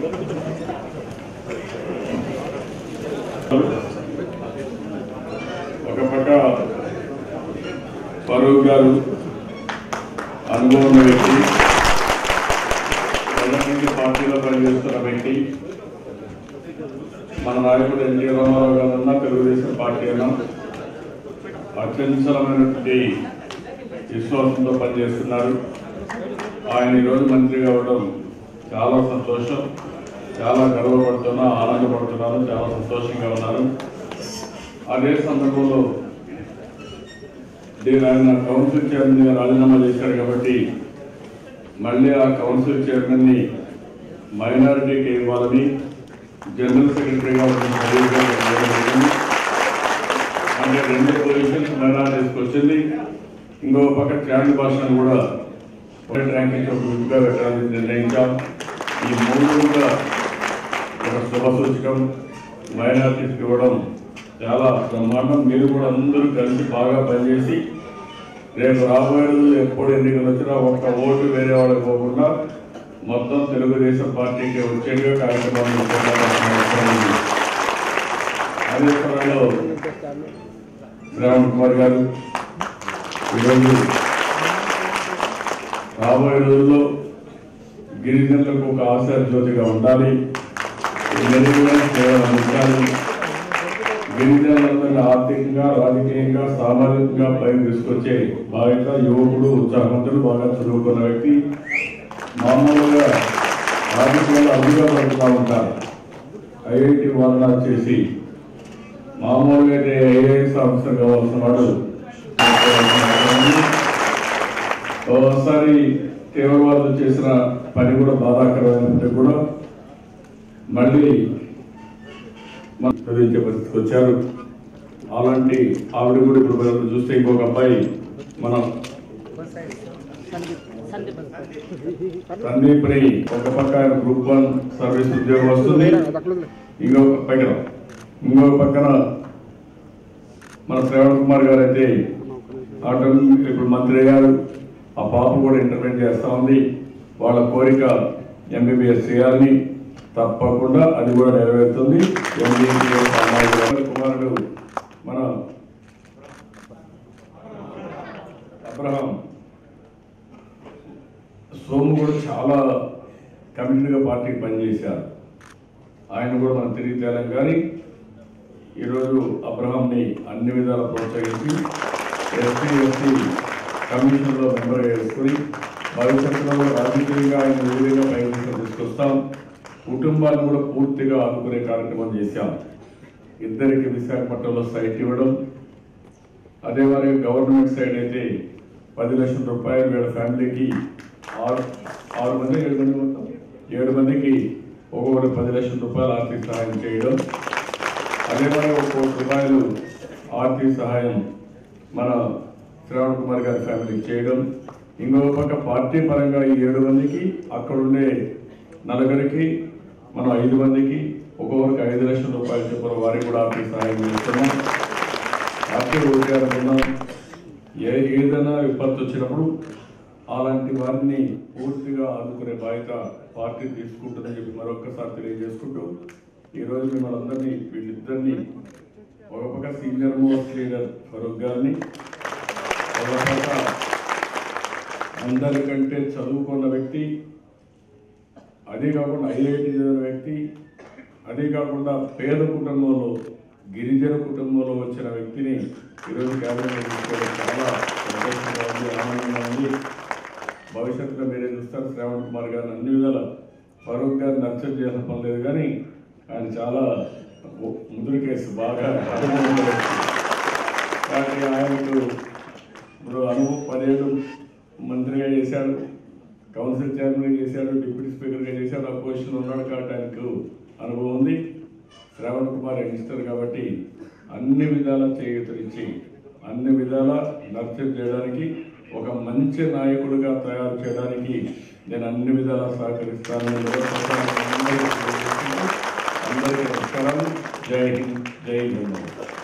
ఒక పక్క ఫరూక్ గారు అనుభవం ఉన్న వ్యక్తి మొదటి పార్టీలో పనిచేస్తున్న వ్యక్తి మన నాయకుడు ఎన్టీ రామారావు గారు అన్నా తెలుగుదేశం పార్టీ అన్నా అత్యంతమైనటువంటి విశ్వాసంతో పనిచేస్తున్నారు ఆయన ఈరోజు మంత్రి కావడం చాలా సంతోషం చాలా గర్వపడుతున్నా ఆనందపడుతున్నాను చాలా సంతోషంగా ఉన్నాను అదే సందర్భంలో దీని ఆయన కౌన్సిల్ చైర్మన్ గా రాజీనామా చేశారు కాబట్టి మళ్ళీ ఆ కౌన్సిల్ చైర్మన్ ని మైనారిటీకి ఇవ్వాలని జనరల్ సెక్రటరీగా ఉన్న సలీం గారు నిర్ణయం జరిగింది. అంటే రెండు పొజిషన్స్ మైనారిటీస్కి వచ్చింది ఇంకో పక్క ట్రాండ్ భాషను కూడా ఒకటి ర్యాంకింగ్ ఒక విధిగా పెట్టాలని నిర్ణయించాం ఈ మూడు కూడా ఒక శుభ సూచకం మైనారిటీస్కి ఇవ్వడం చాలా బ్రహ్మాండం మీరు కూడా అందరూ కలిసి బాగా పనిచేసి రేపు రాబోయే రోజులు ఎప్పుడు ఎన్నికలు వచ్చినా ఒక్క ఓటు వేరే వాళ్ళకి పోకుండా మొత్తం తెలుగుదేశం పార్టీకి వచ్చేట్టుగా కార్యక్రమాలు చేపట్టాల్సిన అవసరం ఉంది. అదే త్వరలో శ్రావణ్ కుమార్ గారు ఈరోజు రాబోయే రోజుల్లో గిరిజనులకు ఒక ఆశయ జ్యోతిగా ఉండాలి మెరుగుగా సేవలు అందించాలి గిరిజనులందరినీ ఆర్థికంగా రాజకీయంగా సామాజికంగా పైకి తీసుకొచ్చే బాధ్యత యువకుడు ఉత్సాహవంతుడు బాగా చదువుకున్న వ్యక్తి మామూలుగా రాజకీయాలు అభిగా పడుతూ ఉంటారు ఐఐటి వలన చేసి మామూలుగా అయితే ఐఏఎస్ ఆఫీసర్ కావాల్సిన వాడు ఒకసారి తీవ్రవాదులు చేసిన పని కూడా బాధాకరమైనట్టు కూడా మళ్ళీ మన చదివించే పరిస్థితికి వచ్చారు అలాంటి ఆవిడ కూడా ఇప్పుడు మనం చూస్తే ఇంకొక అబ్బాయి మనం సందీప్ని ఒక పక్క ఆయన గ్రూప్ వన్ సర్వీస్ ఉద్యోగం వస్తుంది ఇంకొక పక్కన ఇంకొక పక్కన మన శ్రవణ్ కుమార్ గారు అయితే ఆటోమేటిక్ ఇప్పుడు మంత్రి అయ్యారు ఆ పాప కూడా ఇంటర్వ్యూ చేస్తా ఉంది వాళ్ళ కోరిక ఎంబీబీఎస్ చేయాలని తప్పకుండా అది కూడా నెరవేరుతుంది ఎంబీబీఎస్ అమ్మాయి గారు కుమారుడు మన అబ్రహం సోము కూడా చాలా కమిటెడ్గా పార్టీకి పనిచేశారు ఆయన కూడా మనం తిరిగి తేలం కానీ ఈరోజు అబ్రహాంని అన్ని విధాలా ప్రోత్సహించి ఎస్సీ ఎస్టీ కమిషన్లో మెంబర్ చేసుకుని భవిష్యత్తులో కూడా రాజకీయంగా ఆయన విధంగా ప్రయత్నం తీసుకొస్తాం కుటుంబాన్ని కూడా పూర్తిగా ఆదుకునే కార్యక్రమం చేశాం ఇద్దరికి విశాఖపట్నంలో సైట్ ఇవ్వడం అదే మరి గవర్నమెంట్ సైడ్ అయితే పది లక్షల రూపాయలు వీళ్ళ ఫ్యామిలీకి ఆరు ఆరు మంది ఏడు మంది మొత్తం ఏడు మందికి ఒక్కొక్కరు పది లక్షల రూపాయలు ఆర్థిక సహాయం చేయడం అదే మరి ఒక కోటి రూపాయలు ఆర్థిక సహాయం మన శ్రావణ్ కుమార్ గారి ఫ్యామిలీకి చేయడం ఇంకో పక్క పార్టీ పరంగా ఈ ఏడు మందికి అక్కడ ఉండే నలుగురికి మనం ఐదు మందికి ఒక్కొక్కరికి ఐదు లక్షల రూపాయలు చెప్పిన వారికి కూడా ఆర్థిక సహాయం చేస్తున్నాం పార్టీ ఓటాడుతున్నాం ఏ ఏదైనా విపత్తు వచ్చినప్పుడు అలాంటి వారిని పూర్తిగా ఆదుకునే బాధ్యత పార్టీ తీసుకుంటుందని చెప్పి మరొక్కసారి తెలియజేసుకుంటూ ఈరోజు మిమ్మల్ని అందరినీ వీళ్ళిద్దరిని ఒక పక్క సీనియర్ మోస్ట్ లీడర్ ఫరూక్ గారిని ఒక పక్క అందరికంటే చదువుకున్న వ్యక్తి అదే కాకుండా ఐఐటి చదివిన వ్యక్తి అదే కాకుండా పేద కుటుంబంలో గిరిజన కుటుంబంలో వచ్చిన వ్యక్తిని ఈరోజు క్యాబినెట్ తీసుకోవడం చాలా సంతోషంగా ఉంది ఆనందంగా ఉంది భవిష్యత్తులో మీరే చూస్తారు శ్రావణ్ కుమార్ గారిని అన్ని విధాల ఫరూక్ గారిని నర్చర్ చేయాల్సిన పని లేదు కానీ ఆయన చాలా ముదురు కేసు బాగా అనుభవం ఉన్న వ్యక్తి. కాబట్టి ఆయనకు ఇప్పుడు అనుభవం పదిహేడు మంత్రిగా చేశాడు కౌన్సిల్ చైర్మన్ చేశాడు డిప్యూటీ స్పీకర్గా చేశాడు ఆ పొజిషన్ ఉన్నాడు కాబట్టి ఆయనకు అనుభవం ఉంది శ్రావణ్ కుమార్ యంగ్స్టర్ కాబట్టి అన్ని విధాల చేయూతనిచ్చి అన్ని విధాల నర్చర్ చేయడానికి ఒక మంచి నాయకుడిగా తయారు చేయడానికి నేను అన్ని విధాలా సహకరిస్తాను అందరికీ నమస్కారం జై హింద్ జై హింద్